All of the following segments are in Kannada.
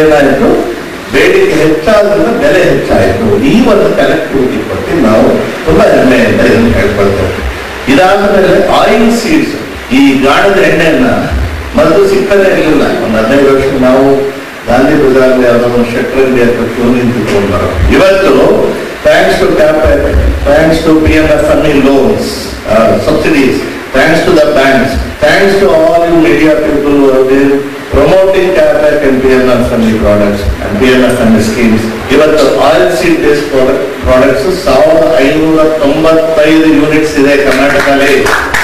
ಏನಾಯಿತು ಬೇಡಿಕೆ ಹೆಚ್ಚಾದ್ರಿಂದ ಬೆಲೆ ಹೆಚ್ಚಾಯಿತು ಈ ಒಂದು ಕನೆಕ್ಟಿವಿಟಿ ಬಗ್ಗೆ ನಾವು ತುಂಬಾ ಹೆಮ್ಮೆಯಿಂದ ಇದನ್ನು ಹೇಳ್ಕೊಳ್ತೇವೆ ಇದಾದ್ಮೇಲೆ ಆಯಿಲ್ ಸೀಡ್ಸ್ ಈ ಗಾಣದ ಎಣ್ಣೆಯನ್ನ ಮೊದಲು ಸಿಗ್ತಾನೆ ಇರಲಿಲ್ಲ ಒಂದು ಹದಿನೈದು ವರ್ಷ ನಾವು ಗಾಂಧಿ ಬಜಾರ್ಲಿ ಯಾವುದೋ ಒಂದು ಶೆಟ್ರಂಗಿ ಅಥವಾ ಕ್ಯೂ ನಿಂತುಕೊಂಡು ಬರೋ ಇವತ್ತು thanks to capital thanks to P M F M E loans subsidies thanks to the banks thanks to all you media people promoting KAPPEC and P M F M E products and P M F M E schemes ಇವತ್ತು oil seed based product products ಸಾವಿರದ ಐನೂರ ತೊಂಬತ್ತೈದು ಯೂನಿಟ್ಸ್ ಇದೆ ಕರ್ನಾಟಕದಲ್ಲಿ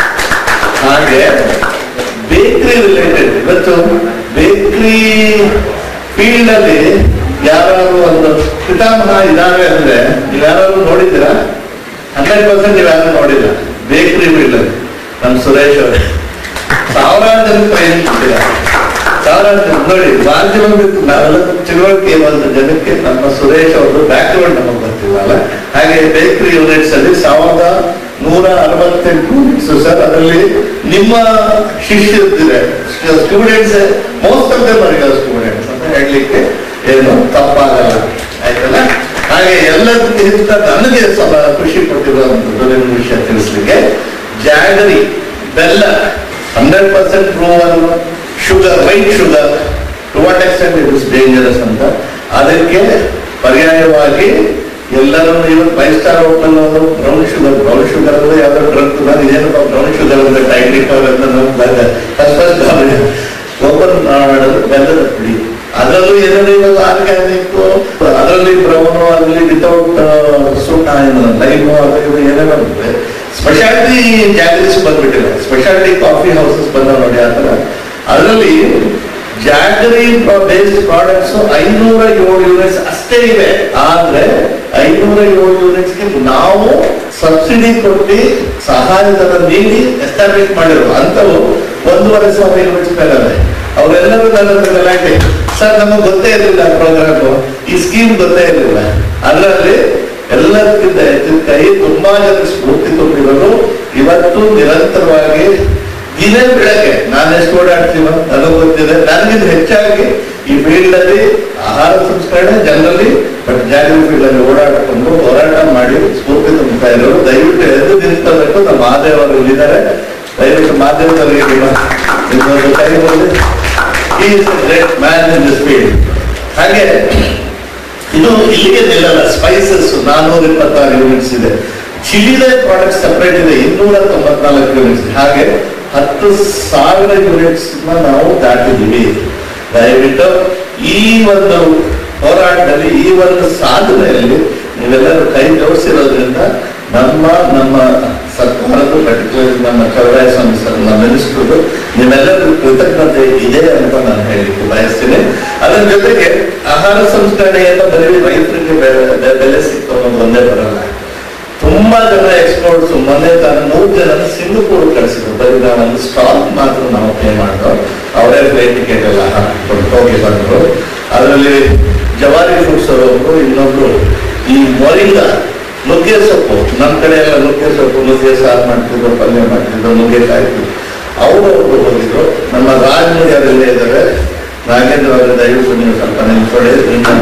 ಹಾಗೆ ಬೇಕರಿ ರಿಲೇಟೆಡ್ ಇವತ್ತು ಬೇಕರಿ ಫೀಲ್ಡ್ ಅಲ್ಲಿ ಯಾರಾದ್ರು ಒಂದು ಪಿತಾಮಹ ಇದಾವೆ ಅಂದ್ರೆ ನೀವು ಯಾರಾದ್ರು ನೋಡಿದ್ದೀರಾ ಹಂಡ್ರೆಡ್ ಪರ್ಸೆಂಟ್ ನೀವು ಯಾರು ನೋಡಿಲ್ಲ ಬೇಕರಿ ಫೀಲ್ಡ್ ಅಲ್ಲಿ ನಮ್ಮ ಸುರೇಶ್ ಅವರು ಸಾವಿರಾರು ಜನ ಟ್ರೈನಿಂಗ್ ಕೊಟ್ಟಿದ್ದಾರೆ ಸಾವಿರಾರು ಜನ ನೋಡಿ ರಾಜ್ಯ ನಾವೆಲ್ಲ ತಿಳುವಳಿಕೆ ಒಂದು ಜನಕ್ಕೆ ನಮ್ಮ ಸುರೇಶ್ ಅವ್ರದ್ದು ಬ್ಯಾಕ್ ಗ್ರೌಂಡ್ ನಮಗೆ ಗೊತ್ತಿಲ್ಲಲ್ಲ ಹಾಗೆ ಬೇಕರಿ ಯೂನಿಟ್ಸ್ ಅಲ್ಲಿ ಸಾವಿರದ ನೂರ ಅರವತ್ತೆಂಟು ಯೂನಿಟ್ಸ್ ಸರ್ ಅದರಲ್ಲಿ ನಿಮ್ಮ ಶಿಷ್ಯರಿದ್ದಾರೆ students most of them are students ಅಂತ ಹೇಳಲಿಕ್ಕೆ ಏನು ತಪ್ಪಾಗಲ್ಲ ಆಯ್ತಲ್ಲ ಹಾಗೆ ಎಲ್ಲದಕ್ಕಿಂತ ನನಗೆ ಸ್ವಲ್ಪ ಖುಷಿ ಕೊಟ್ಟಿರುವಂತದ್ದು ನಿಮ್ಮ ವಿಷಯ ತಿಳಿಸ್ಲಿಕ್ಕೆ ಜಾಗರಿ ಬೆಲ್ಲ hundred percent approval sugar white sugar to what extent it is dangerous ಅಂತ ಅದಕ್ಕೆ ಪರ್ಯಾಯವಾಗಿ ಎಲ್ಲರೂ ಇವತ್ತು ಫೈವ್ ಸ್ಟಾರ್ ಹೋಟೆಲ್ ಅವರು ಬ್ರೌನ್ ಶುಗರ್ ಬ್ರೌನ್ ಶುಗರ್ ಅಂದ್ರೆ ಯಾವ್ದೋ ಡ್ರಗ್ ನಾನು ಇದೇನಪ್ಪ ಬ್ರೌನ್ ಶುಗರ್ ಅಂದ್ರೆ ಟೈಟ್ರಿಕ್ ಅಂತ ನಮ್ಗೆ ಓಪನ್ ಮಾಡೋದು ಬೆಲ್ಲದ ಪುಡಿ ಅದರಲ್ಲೂ ಏನಾದ್ರು ಇವಾಗ ಆರ್ಗ್ಯಾನಿಕ್ ಅದರಲ್ಲಿ ಬ್ರೌನು ಅದರಲ್ಲಿ ವಿತೌಟ್ ಸುಣ್ಣ ಏನು ಲೈಮು ಅದು ಇದು ಏನೇನೋ ಬರುತ್ತೆ ಸ್ಪೆಷಾಲಿಟಿ ಜಾಗರೀಸ್ ಬಂದ್ಬಿಟ್ಟಿದೆ ಸ್ಪೆಷಾಲಿಟಿ ಕಾಫಿ ಹೌಸಸ್ ಬಂದ ನೋಡಿ ಆ ಥರ ಅದರಲ್ಲಿ ಜಾಗರಿ ಬೇಸ್ಡ್ ಪ್ರಾಡಕ್ಟ್ಸ್ ಐನೂರ ಏಳು ಯೂನಿಟ್ಸ್ ಅಷ್ಟೇ ಇವೆ ಆದ್ರೆ ಐನೂರ ಏಳು ಯೂನಿಟ್ಸ್ಗೆ ನಾವು ಸಬ್ಸಿಡಿ ಕೊಟ್ಟು ಸಹಾಯಧನ ನೀಡಿ ಎಸ್ಟಾಬ್ಲಿಷ್ ಮಾಡಿರೋ ಅಂತವು ಒಂದೂವರೆ ಸಾವಿರ ಯೂನಿಟ್ಸ್ ಮೇಲೆ ಅವೆ ಅವರೆಲ್ಲರೂ ನನ್ನ ಹತ್ರ ಗಲಾಟೆ ಸರ್ ನಮಗೆ ಗೊತ್ತೇ ಇರಲಿಲ್ಲ ಪ್ರೋಗ್ರಾಮ್ ಈ ಸ್ಕೀಮ್ ಗೊತ್ತೇ ಇರಲಿಲ್ಲ ಅದರಲ್ಲಿ ಎಲ್ಲದಕ್ಕಿಂತ ಹೆಚ್ಚಿನ ಕೈ ತುಂಬಾ ಜನ ಸ್ಫೂರ್ತಿ ತುಂಬಿರೋರು ಇವತ್ತು ನಿರಂತರವಾಗಿ ದಿನೇ ಬೆಳಗ್ಗೆ ನಾನು ಎಷ್ಟು ಓಡಾಡ್ತೀವೋ ನನಗೆ ಗೊತ್ತಿದೆ ನನಗಿಂತ ಹೆಚ್ಚಾಗಿ ಈ ಫೀಲ್ಡ್ ಅಲ್ಲಿ ಆಹಾರ ಸಂಸ್ಕರಣೆ ಜನರಲ್ಲಿ ಬಟ್ ಜಾಗೃತಿ ಫೀಲ್ಡ್ ಅಲ್ಲಿ ಓಡಾಡಿಕೊಂಡು ಹೋರಾಟ ಮಾಡಿ ಸ್ಫೂರ್ತಿ ತುಂಬುತ್ತಾ ಇರೋರು ದಯವಿಟ್ಟು ಎದ್ದು ನಿಂತ್ಕೋಬೇಕು ನಮ್ಮ ಮಹಾದೇವರು ಇಲ್ಲಿದ್ದಾರೆ ದಯವಿಟ್ಟು ಮಾಧ್ಯಮದವರಿಗೆ ನಿಮ್ಮ ನಿಮ್ಮೊಂದು ಕೈ ಬಂದು is great man in this field ಹಾಗೆ ಇದು ಇಲ್ಲಿಗೆ ನಿಲ್ಲಲ್ಲ ಸ್ಪೈಸಸ್ ನಾನೂರ ಇಪ್ಪತ್ತಾರು ಯೂನಿಟ್ಸ್ ಇದೆ ಚಿಲಿದೆ ಪ್ರಾಡಕ್ಟ್ ಸಪರೇಟ್ ಇದೆ ಇನ್ನೂರ ತೊಂಬತ್ನಾಲ್ಕು ಯೂನಿಟ್ಸ್ ಹಾಗೆ ಹತ್ತು ಸಾವಿರ ಯೂನಿಟ್ಸ್ ನಾವು ದಾಟಿದ್ದೀವಿ ದಯವಿಟ್ಟು ಈ ಒಂದು ಹೋರಾಟದಲ್ಲಿ ಈ ಒಂದು ಸಾಧನೆಯಲ್ಲಿ ನೀವೆಲ್ಲರೂ ಕೈ ಜೋಡಿಸಿರೋದ್ರಿಂದ ನಮ್ಮ ನಮ್ಮ ಸರ್ಕಾರದ ಪರ್ಟಿಕ್ಯುಲರ್ ನಮ್ಮ ಚೌಡಾಯ ಸ್ವಾಮಿ ಸರ್ ನಮ್ಮ ಮಿನಿಸ್ಟರ್ ನಿಮ್ಮೆಲ್ಲರಿಗೂ ಕೃತಜ್ಞತೆ ಇದೆ ಅಂತ ನಾನು ಹೇಳಲಿಕ್ಕೆ ಬಯಸ್ತೀನಿ ಅದರ ಜೊತೆಗೆ ಆಹಾರ ಸಂಸ್ಕರಣೆಯಿಂದ ಬರೀ ರೈತರಿಗೆ ಬೆಲೆ ಬೆಲೆ ಸಿಕ್ತು ಅನ್ನೋದು ಒಂದೇ ಬರಲ್ಲ ತುಂಬಾ ಜನ ಎಕ್ಸ್ಪೋರ್ಟ್ಸ್ ಮೊನ್ನೆ ತಾನು ನೂರು ಜನ ಸಿಂಗಪೂರ್ ಕಳಿಸಿದ್ರು ಬರೀ ನಾವು ಒಂದು ಸ್ಟಾಕ್ ಮಾತ್ರ ನಾವು ಪೇ ಮಾಡಿದ್ರು ಅವರೇ ಫ್ಲೈಟ್ ಟಿಕೆಟ್ ಎಲ್ಲ ಹಾಕಿಕೊಂಡು ಹೋಗಿ ಬಂದ್ರು ಅದರಲ್ಲಿ ಜವಾರಿ ಫುಡ್ಸ್ ಅವರು ಇನ್ನೊಬ್ರು ಈ ಮೊರಿಂಗ ನುಗ್ಗೆ ಸೊಪ್ಪು ನಮ್ಮ ಕಡೆ ಎಲ್ಲ ನುಗ್ಗೆ ಸೊಪ್ಪು ನುಗ್ಗೆ ಸಾರು ಮಾಡ್ತಿದ್ರು ಪಲ್ಯ ಮಾಡ್ತಿದ್ರು ನುಗ್ಗೆಕಾಯಿ ಅವರು ಒಬ್ರು ಹೋಗಿದ್ರು ನಮ್ಮ ರಾಜಮುಡಿ ಅವರೆಲ್ಲ ಇದ್ದಾರೆ ನಾಗೇಂದ್ರ ಅವರ ದಯವಿಟ್ಟು ನೀವು ಸ್ವಲ್ಪ ನಿಂತ್ಕೊಳ್ಳಿ ನಿಮ್ಮ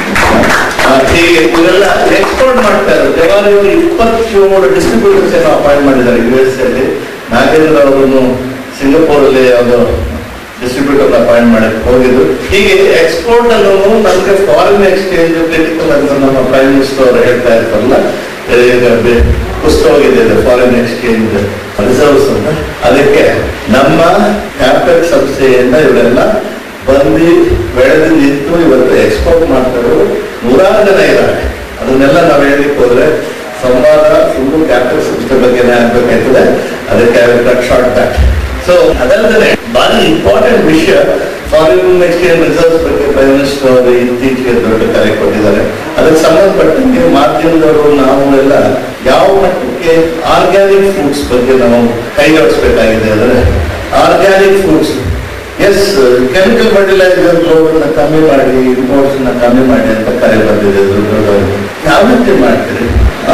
ಆ, ಹೀಗೆ ಇವರೆಲ್ಲ ಎಕ್ಸ್ಪೋರ್ಟ್ ಮಾಡ್ತಾರೆ ಜವಾರಿ ಅವರು ಇಪ್ಪತ್ತೇಳು ಡಿಸ್ಟ್ರಿಬ್ಯೂಟರ್ಸ್ ಏನೋ ಅಪಾಯಿಂಟ್ ಮಾಡಿದ್ದಾರೆ ಯು ಎಸ್ ಅಲ್ಲಿ ನಾಗೇಂದ್ರ ಅವರನ್ನು ಸಿಂಗಪೂರ್ ಅಲ್ಲಿ ಯಾವುದೋ ಡಿಸ್ಟ್ರಿಬ್ಯೂಟರ್ ಅಪಾಯಿಂಟ್ ಮಾಡಕ್ಕೆ ಹೋಗಿದ್ರು ಹೀಗೆ ಎಕ್ಸ್ಪೋರ್ಟ್ ಅನ್ನು ನಮಗೆ ಫಾರಿನ್ ಎಕ್ಸ್ಚೇಂಜ್ ಕ್ರಿಟಿಕಲ್ ಅಂತ ನಮ್ಮ ಪ್ರೈಮ್ ಮಿನಿಸ್ಟರ್ ಅವರು ಹೇಳ್ತಾ ಇರ್ತಾರಲ್ಲ ಈಗ ಬೆ- ಪುಸ್ತಕ ಹೋಗಿದೆ ಫಾರಿನ್ ಎಕ್ಸ್ಚೇಂಜ್ ರಿಸರ್ವ್ಸ್ ಅಂತ ಅದಕ್ಕೆ ನಮ್ಮ ಕ್ಯಾಪಿಟಲ್ ಸಂಸ್ಥೆಯಿಂದ ಇವರೆಲ್ಲ ಬಂದು ಬೆಳೆದು ನಿಂತು ಇವತ್ತು ಎಕ್ಸ್ಪೋರ್ಟ್ ಮಾಡ್ತಾರೆ ನೂರಾರು ಜನ ಇದ್ದಾರೆ ಅದನ್ನೆಲ್ಲ ನಾವು ಹೇಳಲಿಕ್ಕೆ ಹೋದ್ರೆ ಸಂವಾದ ಫುಲ್ಲು ಕ್ಯಾಪಿಟಲ್ ಸಂಸ್ಥೆ ಬಗ್ಗೆನೇ ಆಗ್ಬೇಕಾಗ್ತದೆ ಅದಕ್ಕೆ ಕಟ್ ಶಾರ್ಟ್ ಬ್ಯಾಕ್ ಸೊ ಅದಲ್ಲದೆ ಭಾರಿ ಇಂಪಾರ್ಟೆಂಟ್ ವಿಷಯ ಫಾರಿನ್ ಎಕ್ಸ್ಚೇಂಜ್ ರಿಸರ್ವ್ಸ್ ಬಗ್ಗೆ ಪ್ರೈಮ್ ಮಿನಿಸ್ಟರ್ ಅವರು ಇತ್ತೀಚೆಗೆ ದೊಡ್ಡ ಕರೆ ಕೊಟ್ಟಿದ್ದಾರೆ ಅದಕ್ಕೆ ಸಂಬಂಧಪಟ್ಟಂಗೆ ಮಾಧ್ಯಮದವರು ನಾವು ಎಲ್ಲ ಯಾವ ಮಟ್ಟಕ್ಕೆ ಆರ್ಗ್ಯಾನಿಕ್ ಫುಡ್ಸ್ ಬಗ್ಗೆ ನಾವು ಕೈಗೊಳಿಸಬೇಕಾಗಿದೆ ಅಂದ್ರೆ organic foods as chemical fertilizer load ಕಮ್ಮಿ ಮಾಡಿ ಇಂಪೋರ್ಟ್ಸ್ ನ ಕಮ್ಮಿ ಮಾಡಿ ಅಂತ ಕರೆ ಬಂದಿದೆ ದೊಡ್ಡದವರು ಯಾವ ರೀತಿ ಮಾಡ್ತೀರಿ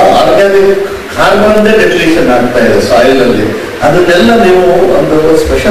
ಆರ್ಗ್ಯಾನಿಕ್ ಕಾರ್ಬನ್ ಡೆಪ್ಲೇಷನ್ ಆಗ್ತಾ ಇದೆ ಸಾಯಿಲ್ ಅಲ್ಲಿ ಅದನ್ನೆಲ್ಲ ನೀವು ಒಂದು ಸ್ಪೆಷಲ್